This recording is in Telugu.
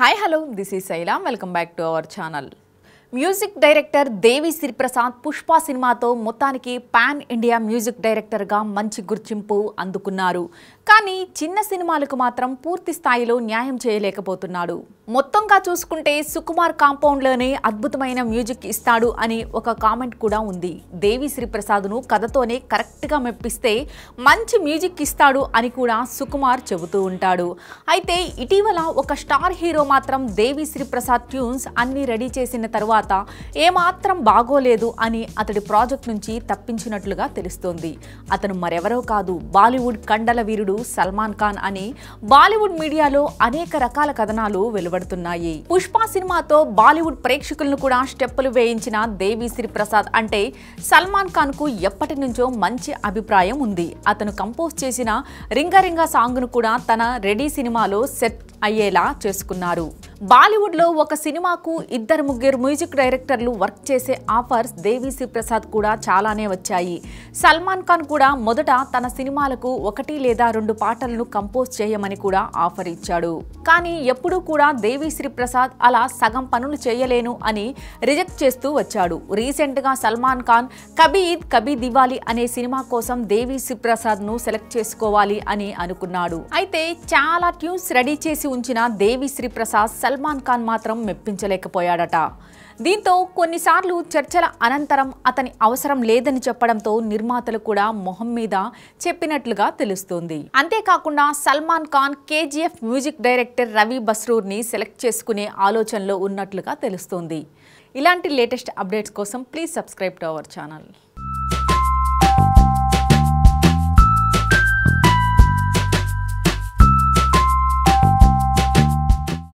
hi hello this is Shaila welcome back to our channel music director Devi Sriprasad Pushpa సినిమాతో మొత్తానికి పాన్ ఇండియా మ్యూజిక్ డైరెక్టర్గా మంచి గుర్తింపు అందుకున్నారు కానీ చిన్న సినిమాలకు మాత్రం పూర్తి స్థాయిలో న్యాయం చేయలేకపోతున్నాడు మొత్తంగా చూసుకుంటే సుకుమార్ కాంపౌండ్లోనే అద్భుతమైన మ్యూజిక్ ఇస్తాడు అని ఒక కామెంట్ కూడా ఉంది దేవి శ్రీప్రసాద్ను కథతోనే కరెక్ట్గా మెప్పిస్తే మంచి మ్యూజిక్ ఇస్తాడు అని కూడా సుకుమార్ చెబుతూ ఉంటాడు అయితే ఇటీవల ఒక స్టార్ హీరో మాత్రం దేవి శ్రీప్రసాద్ ట్యూన్స్ అన్ని రెడీ చేసిన తర్వాత ఏమాత్రం బాగోలేదు అని అతడి ప్రాజెక్ట్ నుంచి తప్పించినట్లుగా తెలుస్తోంది అతను మరెవరో కాదు బాలీవుడ్ కండల వీరుడు సల్మాన్ ఖాన్ అని బాలీవుడ్ మీడియాలో అనేక రకాల కథనాలు వెలువడుతున్నాయి పుష్ప సినిమాతో బాలీవుడ్ ప్రేక్షకులను కూడా స్టెప్పులు వేయించిన దేవిశ్రీ ప్రసాద్ అంటే సల్మాన్ ఖాన్ కు ఎప్పటి నుంచో మంచి అభిప్రాయం ఉంది అతను కంపోజ్ చేసిన రింగ రింగ సాంగ్ ను కూడా తన రెడీ సినిమాలో సెట్ అయ్యేలా చేసుకున్నారు బాలీవుడ్ లో ఒక సినిమాకు ఇద్దరు ముగ్గురు మ్యూజిక్ డైరెక్టర్లు వర్క్ చేసే ఆఫర్స్ దేవిశ్రీ ప్రసాద్ కూడా చాలానే వచ్చాయి సల్మాన్ ఖాన్ కూడా మొదట తన సినిమాలకు ఒకటి లేదా రెండు పాటలను కంపోజ్ చేయమని కూడా ఆఫర్ ఇచ్చాడు కానీ ఎప్పుడూ కూడా దేవిశ్రీ ప్రసాద్ అలా సగం పనులు చేయలేను అని రిజెక్ట్ చేస్తూ వచ్చాడు రీసెంట్ గా సల్మాన్ ఖాన్ కబీ ఈద్ కబీ దివాలి అనే సినిమా కోసం దేవిశ్రీ ప్రసాద్ ను సెలెక్ట్ చేసుకోవాలి అని అనుకున్నాడు అయితే చాలా ట్యూన్స్ రెడీ చేసి ఉంచిన దేవిశ్రీ ప్రసాద్ సల్మాన్ ఖాన్ మాత్రం మెప్పించలేకపోయాడట దీంతో కొన్నిసార్లు చర్చల అనంతరం అతని అవసరం లేదని చెప్పడంతో నిర్మాతలు కూడా మొహం మీద చెప్పినట్లుగా తెలుస్తోంది అంతేకాకుండా Salman Khan KGF music director Ravi బస్రూర్ని సెలెక్ట్ చేసుకునే ఆలోచనలో ఉన్నట్లుగా తెలుస్తోంది ఇలాంటి లేటెస్ట్ అప్డేట్స్ కోసం please subscribe to our channel